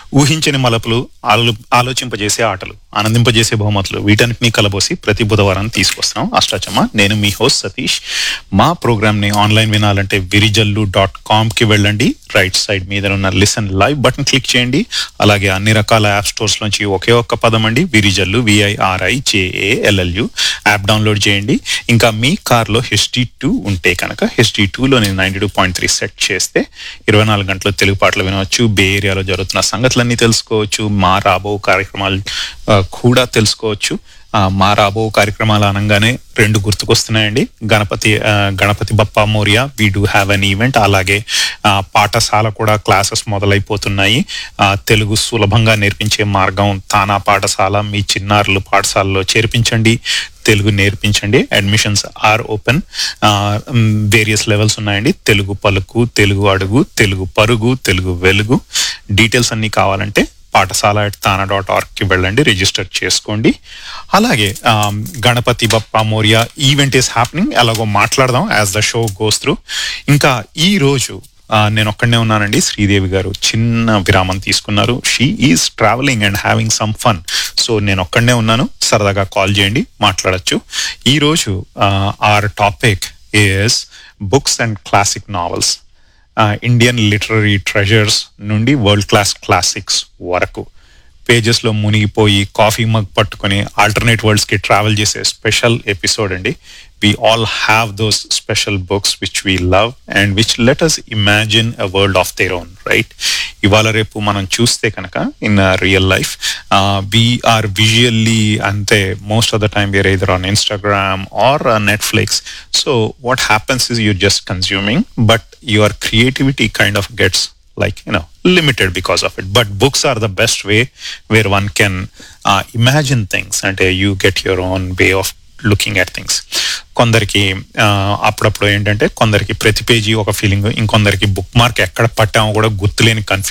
ఊహించని మలపులు ఆలో ఆలోచింపజేసే ఆటలు ఆనందింపజేసే బహుమతులు వీటన్నిటిని కలబోసి ప్రతి బుధవారం తీసుకొస్తున్నాం అష్టాచమ్మ నేను మీ హోస్ట్ సతీష్ మా ప్రోగ్రామ్ ని ఆన్లైన్ వినాలంటే విరిజల్లు డాట్ కామ్ కి వెళ్ళండి రైట్ సైడ్ మీద ఉన్న లిసన్ లైవ్ బటన్ క్లిక్ చేయండి అలాగే అన్ని రకాల యాప్ స్టోర్స్ నుంచి ఒకే ఒక్క పదం అండి Virijallu V I R I J A L L U app download చేయండి ఇంకా మీ కార్లో హెచ్డి టూ ఉంటే కనుక హెచ్డి టూలో నేను ninety two point three set చేస్తే ఇరవై నాలుగు గంటలు తెలుగు పాటలు వినవచ్చు బే ఏరియాలో జరుగుతున్న సంగతులన్నీ తెలుసుకోవచ్చు మా రాబో కార్యక్రమాలు ఆ, కూడా తెలుసుకోవచ్చు ఆ, మా రాబో కార్యక్రమాలు అనగానే రెండు గుర్తుకొస్తున్నాయండి గణపతి ఆ, Ganapati Bappa Morya we do have an event అలాగే ఆ, పాఠశాల కూడా క్లాసెస్ మొదలైపోతున్నాయి ఆ, తెలుగు సులభంగా నేర్పించే మార్గం తానా పాఠశాల మీ చిన్నారులు పాఠశాలలో చేర్పించండి తెలుగు నేర్పించండి admissions are open various levels ఉన్నాయండి తెలుగు పలుకు తెలుగు అడుగు తెలుగు పరుగు తెలుగు వెలుగు డీటెయిల్స్ అన్ని కావాలంటే పాఠశాల తానా డాట్ ఆర్గ్కి వెళ్ళండి రిజిస్టర్ చేసుకోండి అలాగే um, Ganapati Bappa Morya event is happening ఎలాగో మాట్లాడదాం as the show goes through ఇంకా ఈ రోజు ఆ, నేను ఒక్కడనే ఉన్నానండి శ్రీదేవి గారు చిన్న విరామం తీసుకున్నారు she is travelling and having some fun so నేను ఒక్కడనే ఉన్నాను సరదాగా కాల్ చేయండి మాట్లాడచ్చు ఈ రోజు our topic is books and classic novels Indian literary treasures నుండి వరల్డ్ క్లాస్ క్లాసిక్స్ వరకు పేజెస్ లో మునిగిపోయి కాఫీ మగ్ పట్టుకొని ఆల్టర్నేట్ వరల్డ్స్ కి ట్రావెల్ చేసే స్పెషల్ ఎపిసోడ్ అండి we all have those special books which we love and which let us imagine a world of their own right ఇవాళ రేపు మనం చూస్తే కనుక in real life we are అంతే most of the time we either on Instagram or uh, Netflix. So what happens is you're just consuming, but your creativity kind of gets like you know limited because of it. But books are the best way where one can uh, imagine things and uh, you get your own way of looking at things కొందరికి ఆ, అప్పుడప్పుడు ఏంటంటే కొందరికి ప్రతి page ఒక feeling ఇంకొందరికి book mark ఎక్కడ పట్టామో కూడా గుర్తులేని confusion